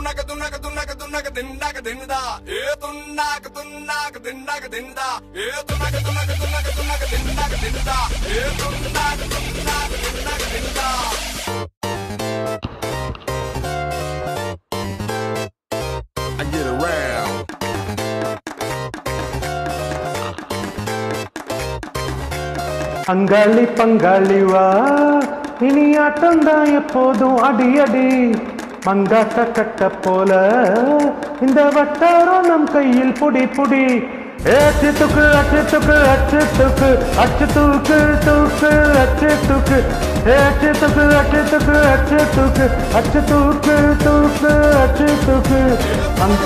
துண்ணாக்க துண்ணாக்க துண்ணாக்க துண்ணாக்க திண்டாக்க தின்னுதா A துண்ணாக்க துண்ணாக்க திண்டாக்க தின்னுதா A துண்ணாக்க துண்ணாக்க துண்ணாக்க துண்ணாக்க திண்டாக்க தின்னுதா A துண்ணாக்க துண்ணாக்க திண்டாக்க தின்னுதா I get around. அங்காளி பங்காளி வா இனி ஆட்டம் தான் எப்போதும் அடி அடி மங்காத்த கட்ட போல இந்த வட்டாரம் நம் கையில் புடி புடி ஏச்சு துக்கு அச்சு துக்கு அச்சு துக்கு அச்சு தூக்கு தூக்கு அச்சு தூக்கு ஏச்சு துக்கு அச்சு துக்கு அச்சு தூக்கு அச்சு தூக்கு தூக்கு அச்சு தூக்கு அங்க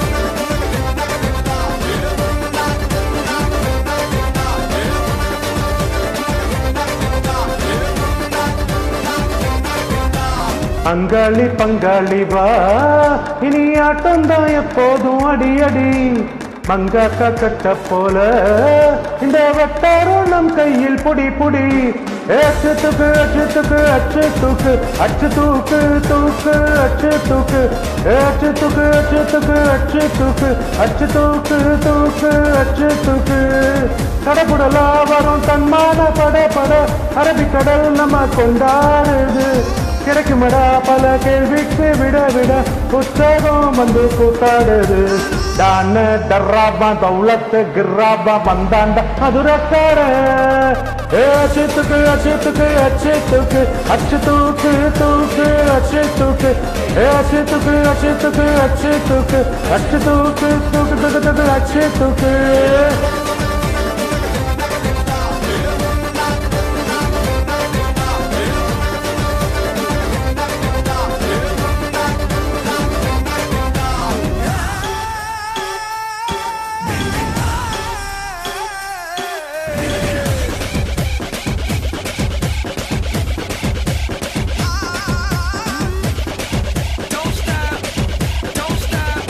அங்காளி பங்காளி வா இனி ஆட்டம் தான் எப்போதும் அடி அடி மங்காக்கா கட்ட போல இந்த வட்டாரம் நம் கையில் புடி புடி ஏச்சு தூக்கு அச்சு தூக்கு அச்சு தூக்கு அச்சு தூக்கு தூக்கு அச்சு தூக்கு ஏச்சு தூக்கு அச்சு தூக்கு அச்சு தூக்கு அச்சு தூக்கு தூக்கு அச்சு தூக்கு கடப்புடலா வரும் தன்மான பட பட அரபிக்கடல் நம்ம கொண்டாடுது கிடைக்குமடா பல கேள்விக்கு விட விட புத்தகம் வந்து கூத்தாடுது டான டர்ராபா தௌலத்து கிர்ராபா வந்தாண்ட மதுரக்கார ஏ அச்சுத்துக்கு அச்சுத்துக்கு அச்சுத்துக்கு அச்சு தூக்கு தூக்கு அச்சு தூக்கு ஏ அச்சுத்துக்கு அச்சுத்துக்கு அச்சு தூக்கு அச்சு தூக்கு தூக்கு தூக்கு தூக்கு அச்சு தூக்கு Don't stop, don't stop.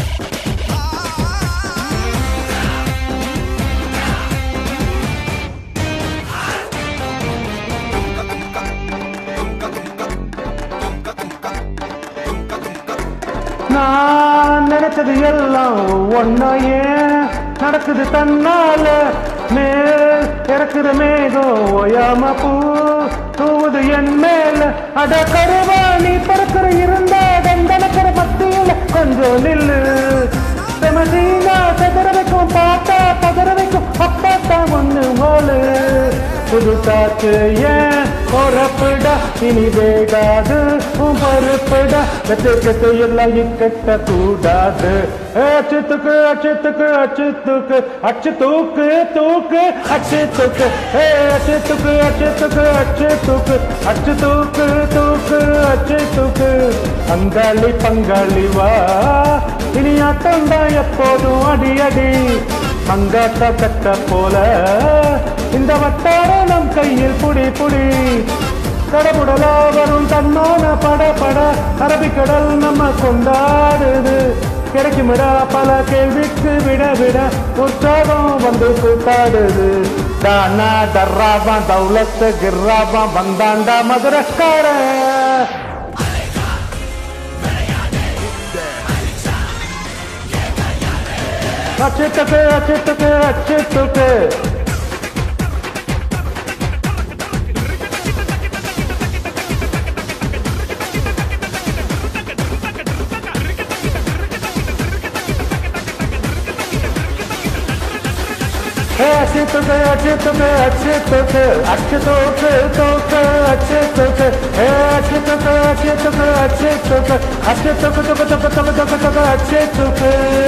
நான் நினைச்சது எல்லாம் ஒன்னையே நடக்குது தன்னால மேல் இறக்குற மேகம் ஓயாம பூ தூவுது என் மேல அட கருவா நீ பறக்கிற இருந்த தந்தனக்கிற மத்தியில கொஞ்சம் நில்லு செமசீனா செதற வைக்கும் பார்த்தா பதற வைக்கும் அப்பத்தான் ஒண்ணு மோளு புது காத்து ஏன் பொறப்புடா இனி வேகாது உன் பருப்புடா கத்து கத்து எல்லாம் இக்கட்ட கூடாது அச்சுத்துக்கு அச்சுத்துக்கு அச்சுத்துக்கு அச்சு தூக்கு தூக்கு அச்சு தூக்கு ஏ அச்சு தூக்கு அச்சு தூக்கு அச்சு தூக்கு அச்சு தூக்கு தூக்கு அச்சு தூக்கு அங்காளி பங்காளி வா இனி ஆட்டம் தான் எப்போதும் அடி அடி மங்காத்த கட்ட போல இந்த வட்டாரம் நம் கையில் புடி புடி கடவுடலா வரும் தன்னான பட பட அரபிக்கடல் நம்ம கொண்டாடுது கிடைக்குமிடா பல கேள்விக்கு விட விட உற்சாகம் வந்து கூத்தாடுது தானா டர்ராபா தௌலத்து கிர்ராபா வந்தாண்டா மதுரக்காரன் அச்சுத்துக்கு அச்சுத்துக்கு அச்சுத்துக்கு அச்சுத்துக்கு அச்சுத்துக்கு அச்சுத்துக்கு அச்சுத்தூக்கு தூக்கு அச்சுத்துக்கு அச்சுத்துக்கு அச்சுத்துக்கு அச்சுத்துக்கு அச்சுத்துக்கு துக்கு துக்கு துக்கு துக்கு துக்கு அச்சுத்துக்கு